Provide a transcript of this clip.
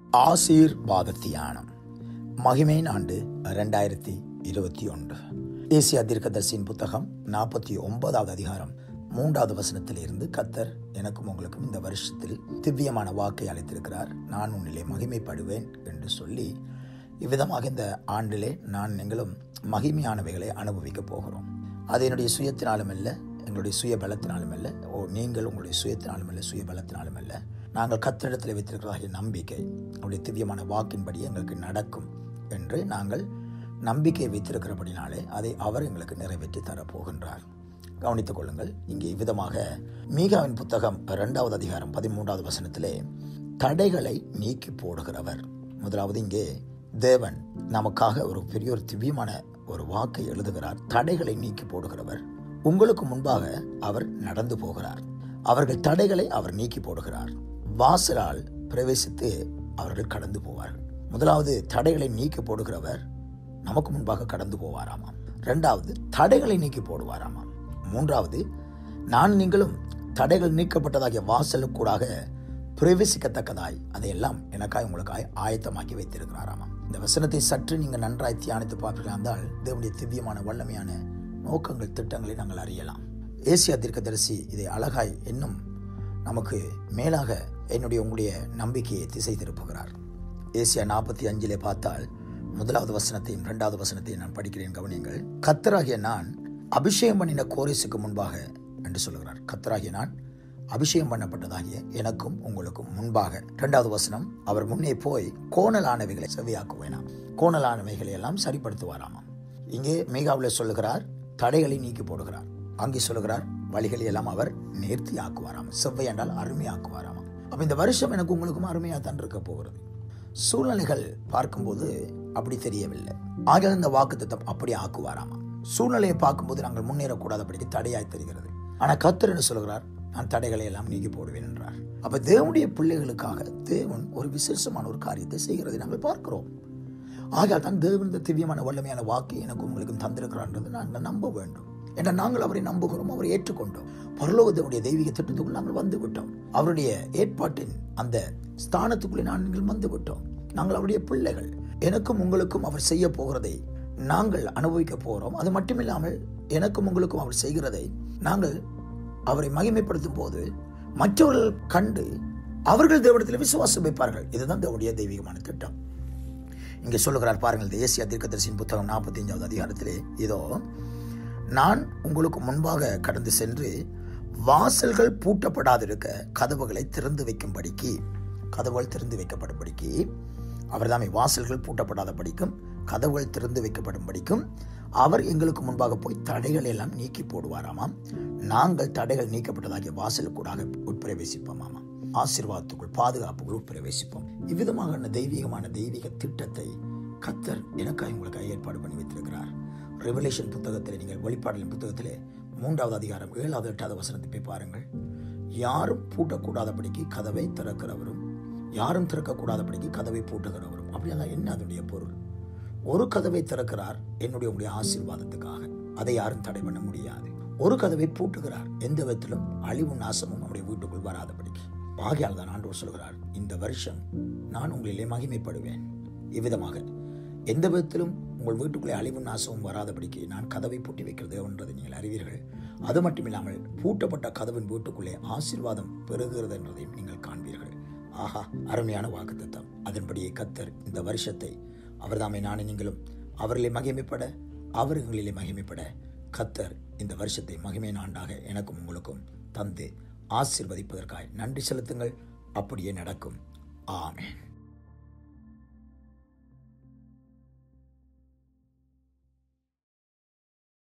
ஆசீர்வாத தியானம் மகிமையின் ஆண்டு ரெண்டாயிரத்தி இருபத்தி ஒன்று ஏசியா தீர்க்கதர்சியின் புத்தகம் நாற்பத்தி ஒன்பதாவது அதிகாரம் மூன்றாவது வசனத்தில் இருந்து கத்தர் எனக்கும் உங்களுக்கும் இந்த வருஷத்தில் திவ்யமான வாக்கை அளித்திருக்கிறார் நான் உன்னிலே மகிமைப்படுவேன் என்று சொல்லி இவ்விதமாக இந்த ஆண்டிலே நான் நீங்களும் மகிமையானவைகளை அனுபவிக்கப் போகிறோம் அது என்னுடைய சுயத்தினாலும் அல்ல எங்களுடைய சுய பலத்தினாலும் அல்ல ஓ நீங்கள் உங்களுடைய சுயத்தினாலும் அல்ல சுய பலத்தினாலும் அல்ல நாங்கள் கத்திரிடத்தில் வைத்திருக்கிறதாகிய நம்பிக்கை அவருடைய திவ்யமான வாக்கின்படி எங்களுக்கு நடக்கும் என்று நாங்கள் நம்பிக்கை வைத்திருக்கிறபடினாலே அதை அவர் எங்களுக்கு நிறைவேற்றி தரப்போகின்றார் கவனித்துக் கொள்ளுங்கள் இங்கே இவ்விதமாக மீகாவின் புத்தகம் இரண்டாவது அதிகாரம் பதிமூன்றாவது வசனத்திலே தடைகளை நீக்கி போடுகிறவர் முதலாவது இங்கே தேவன் நமக்காக ஒரு பெரிய ஒரு திவ்யமான ஒரு வாக்கை எழுதுகிறார் தடைகளை நீக்கி போடுகிறவர் உங்களுக்கு முன்பாக அவர் நடந்து போகிறார் அவர்கள் தடைகளை அவர் நீக்கி போடுகிறார் வாசலால் பிரவேசித்து அவர்கள் கடந்து போவார்கள் முதலாவது தடைகளை நீக்கி போடுகிறவர் நமக்கு முன்பாக கடந்து போவாராமாம் இரண்டாவது தடைகளை நீக்கி போடுவாராமாம் மூன்றாவது நான் நீங்களும் தடைகள் நீக்கப்பட்டதாகிய வாசலுக்கூடாக பிரவேசிக்கத்தக்கதாய் அதையெல்லாம் எனக்காய் உங்களுக்காய் ஆயத்தமாக்கி வைத்திருக்கிறாராமாம் இந்த வசனத்தை சற்று நீங்கள் நன்றாய் தியானித்து பார்ப்பீர்கள் இருந்தால் தேவனுடைய திவ்யமான வல்லமையான நோக்கங்கள் திட்டங்களை நாங்கள் அறியலாம் ஏசியா தீர்க்கதரிசி இதை அழகாய் இன்னும் நமக்கு மேலாக என்னுடைய உங்களுடைய நம்பிக்கையை திசை திருப்புகிறார் ஏசியா நாற்பத்தி அஞ்சிலே பார்த்தால் முதலாவது வசனத்தையும் இரண்டாவது வசனத்தையும் நான் படிக்கிறேன் கவனியங்கள் கத்தராகிய நான் அபிஷேகம் பண்ணின கோரிசுக்கு முன்பாக என்று சொல்லுகிறார் கத்தராகிய நான் அபிஷேகம் பண்ணப்பட்டதாகிய எனக்கும் உங்களுக்கும் முன்பாக இரண்டாவது வசனம் அவர் முன்னே போய் கோணலானவைகளை செவியாக்குவேனாம் கோணலானவைகளை எல்லாம் சரிப்படுத்துவாராமாம் இங்கே மேகாவில் சொல்லுகிறார் தடைகளை நீக்கி போடுகிறார் அங்கே சொல்லுகிறார் வழிகளை எல்லாம் அவர் நேர்த்தி ஆக்குவாராம் செவ்வை என்றால் அருமையாக்குவாராம் அப்ப இந்த வருஷம் எனக்கு உங்களுக்கும் அருமையாக தான் இருக்க போகிறது சூழ்நிலைகள் பார்க்கும்போது அப்படி தெரியவில்லை ஆகிய இந்த வாக்கு திட்டம் அப்படி ஆக்குவாராமா சூழ்நிலையை பார்க்கும்போது நாங்கள் முன்னேறக்கூடாதபடிக்கு தடையாய் தெரிகிறது ஆனா கத்தர் என்ன சொல்கிறார் நான் தடைகளை எல்லாம் நீக்கி போடுவேன் என்றார் அப்ப தேவனுடைய பிள்ளைகளுக்காக தேவன் ஒரு விசேஷமான ஒரு காரியத்தை செய்கிறதை நாங்கள் பார்க்கிறோம் ஆகையால் தான் தேவன் இந்த திவ்யமான வல்லமையான வாக்கு எனக்கு உங்களுக்கும் தந்திருக்கிறான்றது நாங்கள் நம்ப வேண்டும் என்ற நாங்கள் அவரை நம்புகிறோம் அவரை ஏற்றுக்கொண்டோம் பரலோகத்தினுடைய தெய்வீக திட்டத்துக்குள் நாங்கள் வந்து விட்டோம் அவருடைய ஏற்பாட்டின் அந்த ஸ்தானத்துக்குள்ளே நாங்கள் வந்து விட்டோம் நாங்கள் அவருடைய பிள்ளைகள் எனக்கும் உங்களுக்கும் அவர் செய்ய போகிறதை நாங்கள் அனுபவிக்க போகிறோம் அது மட்டுமில்லாமல் எனக்கும் உங்களுக்கும் அவர் செய்கிறதை நாங்கள் அவரை மகிமைப்படுத்தும் போது மற்றவர்கள் கண்டு அவர்கள் தேவடத்தில் விசுவாசம் வைப்பார்கள் இதுதான் தேவனுடைய தெய்வீகமான திட்டம் இங்கே சொல்லுகிறார் பாருங்கள் தேசிய தீர்க்கதரிசியின் புத்தகம் நாற்பத்தி அஞ்சாவது அதிகாரத்திலே இதோ நான் உங்களுக்கு முன்பாக கடந்து சென்று வாசல்கள் பூட்டப்படாதிருக்க கதவுகளை திறந்து வைக்கும்படிக்கு கதவுகள் திறந்து வைக்கப்படும்படிக்கு அவர்தாமே வாசல்கள் பூட்டப்படாத படிக்கும் கதவுகள் திறந்து வைக்கப்படும்படிக்கும் அவர் எங்களுக்கு முன்பாக போய் தடைகள் எல்லாம் நீக்கி போடுவாராமாம் நாங்கள் தடைகள் நீக்கப்பட்டதாகிய வாசலுக்கூடாக உட்பிரவேசிப்போமாம் ஆசீர்வாதத்துக்குள் பாதுகாப்புக்குள் உட்பிரவேசிப்போம் இவ்விதமாக தெய்வீகமான தெய்வீக திட்டத்தை கத்தர் எனக்காக உங்களுக்கு ஏற்பாடு பண்ணி வைத்திருக்கிறார் ரெவலேஷன் புத்தகத்தில் நீங்கள் வெளிப்பாடலின் புத்தகத்திலே மூன்றாவது அதிகாரம் ஏழாவது எட்டாவது வசனத்தை போய் பாருங்கள் யாரும் பூட்டக்கூடாதபடிக்கு கதவை திறக்கிறவரும் யாரும் திறக்கக்கூடாதபடிக்கு கதவை பூட்டுகிறவரும் அப்படியெல்லாம் என்ன அதனுடைய பொருள் ஒரு கதவை திறக்கிறார் என்னுடைய உங்களுடைய ஆசீர்வாதத்துக்காக அதை யாரும் தடை பண்ண முடியாது ஒரு கதவை பூட்டுகிறார் எந்த விதத்திலும் அழிவு நாசமும் நம்முடைய வீட்டுக்குள் வராதபடிக்கு ஆகையால் தான் ஆண்டவர் சொல்கிறார் இந்த வருஷம் நான் உங்களிலே மகிமைப்படுவேன் இவ்விதமாக எந்த விதத்திலும் உங்கள் வீட்டுக்குள்ளே அழிவு நாசமும் வராதபடிக்கு நான் கதவை பூட்டி வைக்கிறது என்றதை நீங்கள் அறிவீர்கள் அது மட்டுமில்லாமல் பூட்டப்பட்ட கதவின் வீட்டுக்குள்ளே ஆசீர்வாதம் பெறுகிறது என்றதையும் நீங்கள் காண்பீர்கள் ஆஹா அருமையான வாக்கு தத்தம் அதன்படியே கத்தர் இந்த வருஷத்தை அவர்தாமே நானும் நீங்களும் அவர்களை மகிமைப்பட அவர்களிலே மகிமைப்பட கத்தர் இந்த வருஷத்தை மகிமை ஆண்டாக எனக்கும் உங்களுக்கும் தந்து ஆசீர்வதிப்பதற்காய் நன்றி செலுத்துங்கள் அப்படியே நடக்கும் ஆமேன்